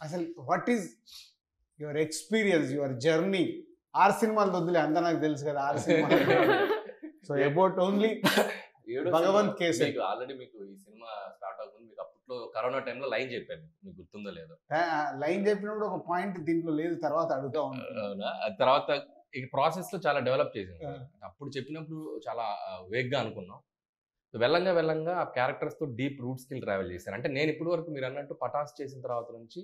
అసలు what is your experience your journey ఆరు సినిమాలు వద్దులే అంతా నాకు తెలుసు కదా ఆరు సినిమాలు సో అబౌట్ ఓన్లీ ఏడో భగవంత్ సినిమా కేసరి. మీకు ఆల్రెడీ మీకు ఈ సినిమా స్టార్ట్ అవుతుంది మీకు అప్పట్లో కరోనా టైంలో లైన్ చెప్పాను మీకు గుర్తుందో లేదో లైన్ చెప్పినప్పుడు ఒక పాయింట్ దీంట్లో లేదు తర్వాత అడుగుతా ఉంటాను అవునా అది తర్వాత ఈ ప్రాసెస్ లో చాలా డెవలప్ చేసింది ఆ. అప్పుడు చెప్పినప్పుడు చాలా వేగ్ గా అనుకున్నాం So వెళ్ళంగా వెళ్ళంగా ఆ క్యారెక్టర్స్ తో డీప్ రూట్ స్కిల్ ట్రావెల్ చేశాను అంటే నేను ఇప్పటి వరకు మీరు అన్నట్టు పటాస్ చేసిన తర్వాత నుంచి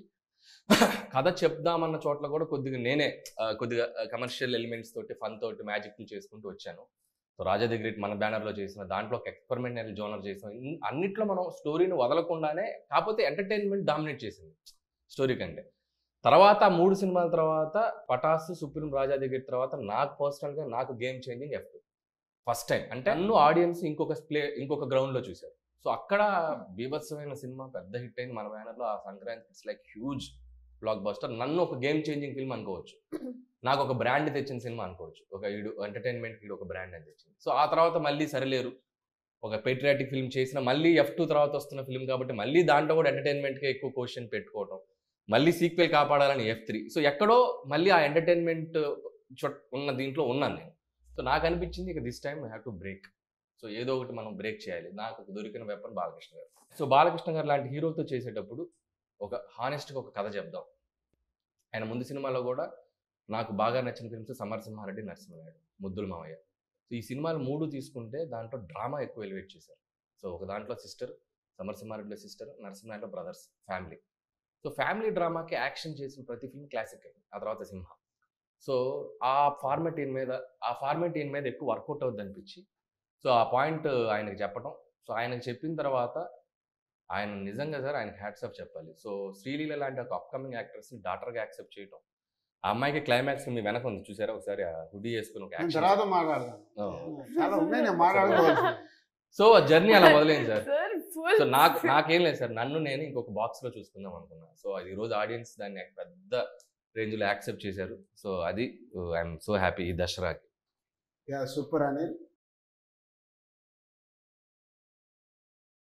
కథ చెప్దామన్న చోట్ల కూడా కొద్దిగా నేనే ఆ, కొద్దిగా కమర్షియల్ ఎలిమెంట్స్ తోటి ఫన్ తోటి మ్యాజిక్ చేసుకుంటూ వచ్చాను సో రాజా ది గ్రేట్ మన బ్యానర్ లో చేసిన దాంట్లో ఒక ఎక్స్పెరిమెంటల్ జోనర్ చేసిన ఇన్- అన్నిట్లో మనం స్టోరీని వదలకుండానే కాకపోతే ఎంటర్టైన్మెంట్ డామినేట్ చేసింది స్టోరీ కంటే తర్వాత ఆ మూడు సినిమాల తర్వాత పటాస్ సుప్రీం రాజా దగ్గర తర్వాత నాకు పర్సనల్ గా నాకు game changing F first time అంటే నన్ను ఆడియన్స్ ఇంకొక ప్లే ఇంకొక గ్రౌండ్ లో చూశారు సో అక్కడ బీభత్సమైన సినిమా పెద్ద హిట్ అయింది మన బ్యానర్ లో ఆ Sankranti it's like huge blockbuster నన్ను ఒక గేమ్ చేంజింగ్ ఫిల్మ్ అనుకోవచ్చు నాకు ఒక బ్రాండ్ తెచ్చిన సినిమా అనుకోవచ్చు ఒక ఈడు ఎంటర్టైన్మెంట్ ఈడు ఒక బ్రాండ్ అని తెచ్చింది సో ఆ తర్వాత మళ్ళీ సరిలేరు ఒక పెట్రియాటిక్ ఫిల్మ్ చేసిన మళ్ళీ ఎఫ్ టూ తర్వాత వస్తున్న ఫిల్మ్ కాబట్టి మళ్ళీ దాంట్లో కూడా ఎంటర్టైన్మెంట్కి ఎక్కువ క్వశ్చన్ పెట్టుకోవడం మళ్ళీ సీక్వెల్ కాపాడాలని ఎఫ్ త్రీ సో ఎక్కడో మళ్ళీ ఆ ఎంటర్టైన్మెంట్ ఉన్న దీంట్లో ఉన్నాను నేను సో నాకు అనిపించింది ఇక this time have to break so ఏదో ఒకటి మనం బ్రేక్ చేయాలి నాకు దొరికిన వెపన్ బాలకృష్ణ గారు సో బాలకృష్ణ గారు లాంటి హీరోతో చేసేటప్పుడు ఒక హానెస్ట్గా ఒక కథ చెప్దాం ఆయన ముందు సినిమాలో కూడా నాకు బాగా నచ్చిన ఫిల్మ్స్ సమరసింహారెడ్డి నరసింహనాయుడు ముద్దుల మావయ్య సో ఈ సినిమాలు మూడు తీసుకుంటే దాంట్లో డ్రామా ఎక్కువ ఎలివేట్ చేశారు సో ఒక దాంట్లో సిస్టర్ సమరసింహారెడ్డిలో సిస్టర్ నరసింహనాయుడులో బ్రదర్స్ ఫ్యామిలీ సో ఫ్యామిలీ డ్రామాకి యాక్షన్ చేసిన ప్రతి ఫిల్మ్ క్లాసిక్ అయింది ఆ తర్వాత సింహ సో ఆ ఫార్మెట్ ఈయన మీద ఆ ఫార్మెట్ ఈయన మీద ఎక్కువ వర్కౌట్ అవుద్ది అనిపించి సో ఆ పాయింట్ ఆయనకి చెప్పడం సో ఆయనకి చెప్పిన తర్వాత ఆయన నిజంగా సార్ ఆయనకి హ్యాట్స్ ఆఫ్ చెప్పాలి సో శ్రీలీల లాంటి ఒక అప్కమింగ్ యాక్టర్స్ని డాక్టర్గా యాక్సెప్ట్ చేయడం ఆ అమ్మాయికి క్లైమాక్స్ మీ వెనక ఉంది చూసారా ఒకసారి హుడీ వేసుకుని ఒక నేను యాక్షన్ తర్వాత మాట్లాడతాను Oh. చాలా ఉన్నాయి నేను మాట్లాడుకోవాల్సి సో జర్నీ అలా మొదలైంది సార్ సార్ ఫుల్ సో నాకు నాకేం లేదు సార్ నన్ను నేను ఇంకొక బాక్స్ లో చూసుకుందాం అనుకున్నా సో అది ఈ రోజు ఆడియన్స్ దాన్ని పెద్ద రేంజ్ లో యాక్సెప్ట్ చేశారు సో అది ఐఎమ్ సో హ్యాపీ ఈ దసరాకి సూపర్ అని